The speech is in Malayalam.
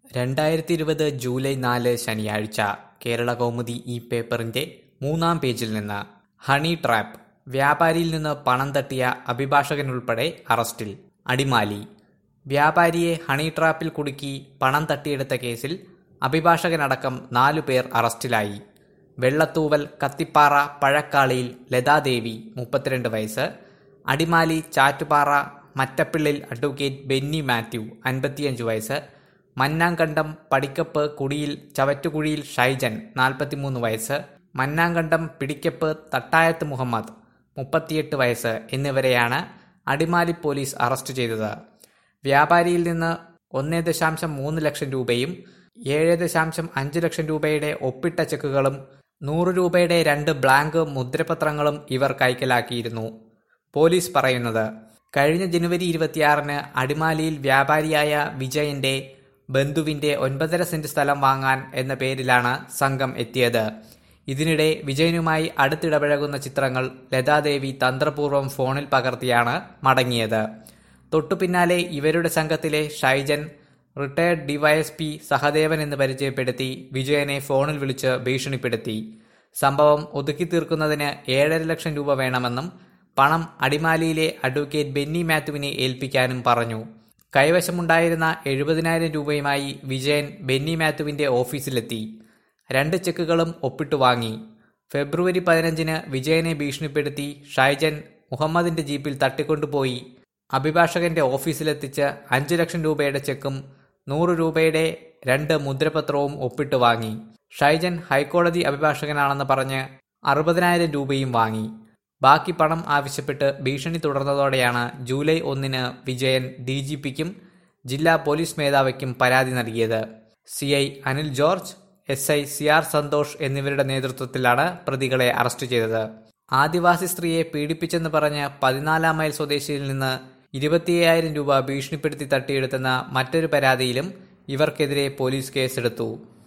രണ്ടായിരത്തി ഇരുപത് ജൂലൈ നാല് ശനിയാഴ്ച കേരള കൗമുദി ഈ പേപ്പറിന്റെ മൂന്നാം പേജിൽ നിന്ന് ഹണി ട്രാപ്പ് വ്യാപാരിയിൽ നിന്ന് പണം തട്ടിയ അഭിഭാഷകനുൾപ്പെടെ അറസ്റ്റിൽ അടിമാലി വ്യാപാരിയെ ഹണി ട്രാപ്പിൽ കുടുക്കി പണം തട്ടിയെടുത്ത കേസിൽ അഭിഭാഷകനടക്കം നാലു പേർ അറസ്റ്റിലായി വെള്ളത്തൂവൽ കത്തിപ്പാറ പഴക്കാളിയിൽ ലതാദേവി മുപ്പത്തിരണ്ട് വയസ്സ് അടിമാലി ചാറ്റുപാറ മറ്റപ്പിള്ളിൽ അഡ്വക്കേറ്റ് ബെന്നി മാത്യു അൻപത്തിയഞ്ച് വയസ്സ് മന്നാങ്കണ്ടം പടിക്കപ്പ് കുടിയിൽ ചവറ്റുകുഴിയിൽ ഷൈജൻ നാൽപ്പത്തിമൂന്ന് വയസ്സ് മന്നാങ്കണ്ടം പിടിക്കപ്പ് തട്ടായത്ത് മുഹമ്മദ് മുപ്പത്തിയെട്ട് വയസ്സ് എന്നിവരെയാണ് അടിമാലി പോലീസ് അറസ്റ്റ് ചെയ്തത് വ്യാപാരിയിൽ നിന്ന് ഒന്നേ ദശാംശം മൂന്ന് ലക്ഷം രൂപയും ഏഴ് ദശാംശം അഞ്ച് ലക്ഷം രൂപയുടെ ഒപ്പിട്ട ചെക്കുകളും നൂറ് രൂപയുടെ രണ്ട് ബ്ലാങ്ക് മുദ്രപത്രങ്ങളും ഇവർ കൈക്കലാക്കിയിരുന്നു പോലീസ് പറയുന്നത് കഴിഞ്ഞ ജനുവരി ഇരുപത്തിയാറിന് അടിമാലിയിൽ വ്യാപാരിയായ വിജയന്റെ ബന്ധുവിന്റെ ഒൻപതര സെന്റ് സ്ഥലം വാങ്ങാൻ എന്ന പേരിലാണ് സംഘം എത്തിയത് ഇതിനിടെ വിജയനുമായി അടുത്തിടപഴകുന്ന ചിത്രങ്ങൾ ലതാദേവി തന്ത്രപൂർവ്വം ഫോണിൽ പകർത്തിയാണ് മടങ്ങിയത് തൊട്ടു പിന്നാലെ ഇവരുടെ സംഘത്തിലെ ഷൈജൻ റിട്ടയർഡ് ഡിവൈഎസ്പി സഹദേവൻ എന്ന് പരിചയപ്പെടുത്തി വിജയനെ ഫോണിൽ വിളിച്ച് ഭീഷണിപ്പെടുത്തി സംഭവം ഒതുക്കി തീർക്കുന്നതിന് ഏഴര ലക്ഷം രൂപ വേണമെന്നും പണം അടിമാലിയിലെ അഡ്വക്കേറ്റ് ബെന്നി മാത്യുവിനെ ഏൽപ്പിക്കാനും പറഞ്ഞു കൈവശമുണ്ടായിരുന്ന എഴുപതിനായിരം രൂപയുമായി വിജയൻ ബെന്നി മാത്യുവിന്റെ ഓഫീസിലെത്തി രണ്ട് ചെക്കുകളും ഒപ്പിട്ടു വാങ്ങി ഫെബ്രുവരി പതിനഞ്ചിന് വിജയനെ ഭീഷണിപ്പെടുത്തി ഷൈജൻ മുഹമ്മദിന്റെ ജീപ്പിൽ തട്ടിക്കൊണ്ടുപോയി അഭിഭാഷകന്റെ ഓഫീസിലെത്തിച്ച് അഞ്ചു ലക്ഷം രൂപയുടെ ചെക്കും നൂറ് രൂപയുടെ രണ്ട് മുദ്രപത്രവും ഒപ്പിട്ട് വാങ്ങി ഷൈജൻ ഹൈക്കോടതി അഭിഭാഷകനാണെന്ന് പറഞ്ഞ് അറുപതിനായിരം രൂപയും വാങ്ങി ബാക്കി പണം ആവശ്യപ്പെട്ട് ഭീഷണി തുടർന്നതോടെയാണ് ജൂലൈ ഒന്നിന് വിജയൻ ഡി ജി പിക്കും ജില്ലാ പോലീസ് മേധാവിക്കും പരാതി നൽകിയത് C I Anil George S I C R Santhosh എന്നിവരുടെ നേതൃത്വത്തിലാണ് പ്രതികളെ അറസ്റ്റ് ചെയ്തത് ആദിവാസി സ്ത്രീയെ പീഡിപ്പിച്ചെന്ന് പറഞ്ഞ് പതിനാലാം മൈൽ സ്വദേശിയിൽ നിന്ന് ഇരുപത്തിയ്യായിരം രൂപ ഭീഷണിപ്പെടുത്തി തട്ടിയെടുത്തെന്ന മറ്റൊരു പരാതിയിലും ഇവർക്കെതിരെ പോലീസ് കേസെടുത്തു